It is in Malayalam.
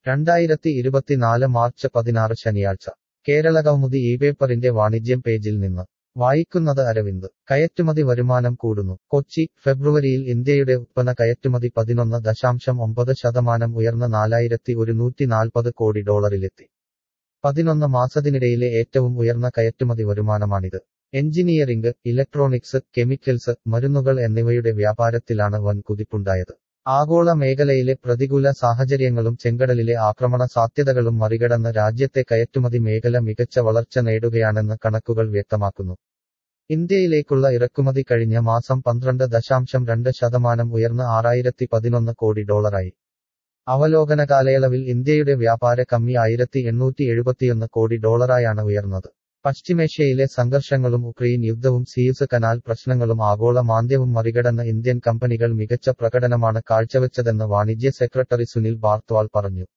രണ്ടായിരത്തി ഇരുപത്തിനാല് മാർച്ച് പതിനാറ് ശനിയാഴ്ച കേരളകൗമുദി ഈ പേപ്പറിന്റെ വാണിജ്യം പേജിൽ നിന്ന് വായിക്കുന്നത് അരവിന്ദ് കയറ്റുമതി വരുമാനം കൂടുന്നു കൊച്ചി ഫെബ്രുവരിയിൽ ഇന്ത്യയുടെ ഉത്പന്ന കയറ്റുമതി പതിനൊന്ന് ദശാംശം ഒമ്പത് ശതമാനം ഉയർന്ന് നാലായിരത്തി ഒരുന്നൂറ്റി നാൽപ്പത് കോടി ഡോളറിലെത്തി പതിനൊന്ന് മാസത്തിനിടയിലെ ഏറ്റവും ഉയർന്ന കയറ്റുമതി വരുമാനമാണിത് എഞ്ചിനീയറിംഗ് ഇലക്ട്രോണിക്സ് കെമിക്കൽസ് മരുന്നുകൾ എന്നിവയുടെ വ്യാപാരത്തിലാണ് വൻ കുതിപ്പുണ്ടായത് ആഗോള മേഖലയിലെ പ്രതികൂല സാഹചര്യങ്ങളും ചെങ്കടലിലെ ആക്രമണ സാധ്യതകളും മറികടന്ന് രാജ്യത്തെ കയറ്റുമതി മേഖല മികച്ച വളർച്ച നേടുകയാണെന്ന് കണക്കുകൾ വ്യക്തമാക്കുന്നു ഇന്ത്യയിലേക്കുള്ള ഇറക്കുമതി കഴിഞ്ഞ മാസം പന്ത്രണ്ട് ദശാംശം രണ്ട് ശതമാനം ഉയർന്ന് ആറായിരത്തി പതിനൊന്ന് കോടി ഡോളറായി അവലോകന കാലയളവിൽ ഇന്ത്യയുടെ വ്യാപാര കമ്മി ആയിരത്തി എണ്ണൂറ്റി എഴുപത്തിയൊന്ന് കോടി ഡോളറായാണ് ഉയർന്നത് പശ്ചിമേഷ്യയിലെ സംഘർഷങ്ങളും ഉക്രൈൻ യുദ്ധവും സീയൂസ് കനാൽ പ്രശ്നങ്ങളും ആഗോള മാന്ദ്യവും മറികടന്ന് ഇന്ത്യൻ കമ്പനികൾ മികച്ച പ്രകടനമാണ് കാഴ്ചവെച്ചതെന്ന് വാണിജ്യ സെക്രട്ടറി സുനിൽ ബാർത്വാൾ പറഞ്ഞു